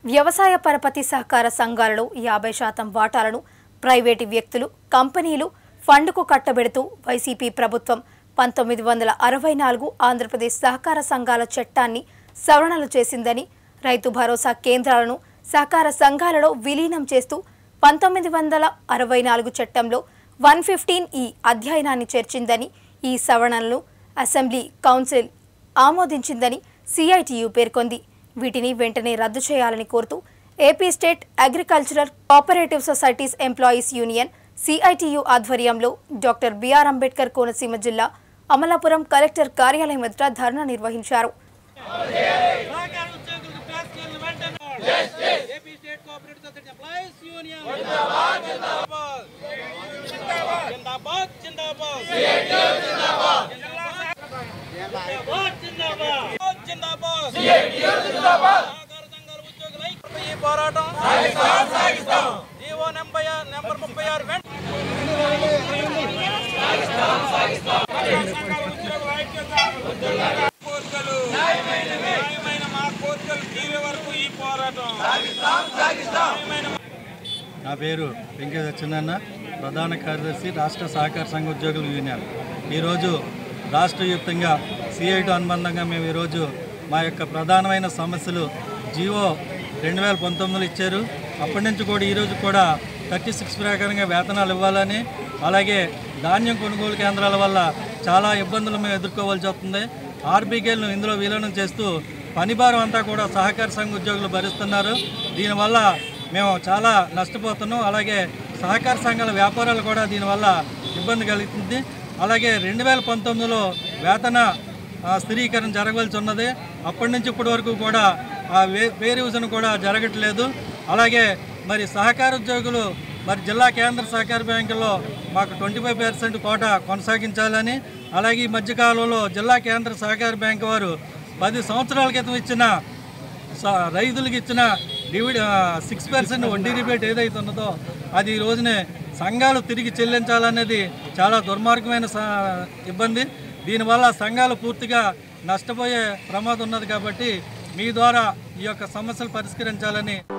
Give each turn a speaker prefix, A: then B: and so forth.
A: వ్యవసాయ పరపతి సహకార సంఘాలలో యాభై శాతం వాటాలను ప్రైవేటు వ్యక్తులు కంపెనీలు ఫండ్కు కట్టబెడుతూ వైసీపీ ప్రభుత్వం పంతొమ్మిది వందల అరవై నాలుగు ఆంధ్రప్రదేశ్ సహకార సంఘాల చట్టాన్ని సవరణలు చేసిందని రైతు భరోసా కేంద్రాలను సహకార సంఘాలలో విలీనం చేస్తూ పంతొమ్మిది వందల అరవై నాలుగు చట్టంలో వన్ ఫిఫ్టీన్ ఈ అధ్యయనాన్ని చేర్చిందని ఈ సవరణలను అసెంబ్లీ కౌన్సిల్ ఆమోదించిందని సిఐటియు పేర్కొంది వీటిని వెంటనే రద్దు చేయాలని కోరుతూ AP state agricultural cooperative societies employees union CITU ఆధ్వర్యంలో డాక్టర్ బిఆర్ అంబేద్కర్ కోనసీమ జిల్లా అమలాపురం కలెక్టర్ కార్యాలయం ఎదుట ధర్నా నిర్వహించారు
B: సహకార ఉద్యోగులకు ప్లాస్టిక్లను వెంటనే AP state cooperative society employees union జిందాబాద్ జిందాబాద్ జిందాబాద్ జిందాబాద్ జిందాబాద్ జిందాబాద్ జిందాబాద్ సహకార సంఘాల ఉద్యోగుల ఐక్యతపై ఈ పోరాటం జీవో నెంబర్ నెంబర్ ముప్పై ఆరు వెంట కోరికలు న్యాయమైన మా కోరికలు తీరే వరకు ఈ పోరాటం న్యాయమైన
C: నా పేరు వెంకట సత్యనారాయణ ప్రధాన కార్యదర్శి రాష్ట్ర సహకార సంఘ ఉద్యోగుల యూనియన్ ఈరోజు రాష్ట్ర వ్యాప్తంగా సిఐటి అనుబంధంగా మేము ఈరోజు మా యొక్క ప్రధానమైన సమస్యలు జీవో రెండు వేల పంతొమ్మిదిలో ఇచ్చారు అప్పటి నుంచి కూడా ఈరోజు కూడా థర్టీ సిక్స్ ప్రకారంగా వేతనాలు ఇవ్వాలని అలాగే ధాన్యం కొనుగోలు కేంద్రాల వల్ల చాలా ఇబ్బందులు మేము ఎదుర్కోవాల్సి వస్తుంది ఆర్బీకేలను ఇందులో విలీనం చేస్తూ పనిభారం అంతా కూడా సహకార సంఘ ఉద్యోగులు భరిస్తున్నారు దీనివల్ల మేము చాలా నష్టపోతున్నాం అలాగే సహకార సంఘాల వ్యాపారాలు కూడా దీనివల్ల ఇబ్బంది కలుగుతుంది అలాగే రెండు వేల పంతొమ్మిదిలో వేతన ఆ, స్థిరీకరణ జరగవలసి ఉన్నది అప్పటి నుంచి ఇప్పటి వరకు కూడా ఆ వే పే రివిజన్ కూడా జరగట్లేదు అలాగే మరి సహకార ఉద్యోగులు మరి జిల్లా కేంద్ర సహకార బ్యాంకుల్లో మాకు ట్వంటీ ఫైవ్ పర్సెంట్ కోట కొనసాగించాలని అలాగే ఈ మధ్యకాలంలో జిల్లా కేంద్ర సహకార బ్యాంకు వారు పది సంవత్సరాల క్రితం ఇచ్చిన స- రైతులకు ఇచ్చిన డివిడ్ సిక్స్ పర్సెంట్ వడ్డీ రిబేట్ ఏదైతే ఉన్నదో అది ఈ రోజునే సంఘాలు తిరిగి చెల్లించాలనేది చాలా దుర్మార్గమైన స- ఇబ్బంది దీనివల్ల సంఘాలు పూర్తిగా నష్టపోయే ప్రమాదం ఉన్నది కాబట్టి మీ ద్వారా ఈ యొక్క సమస్యలు పరిష్కరించాలని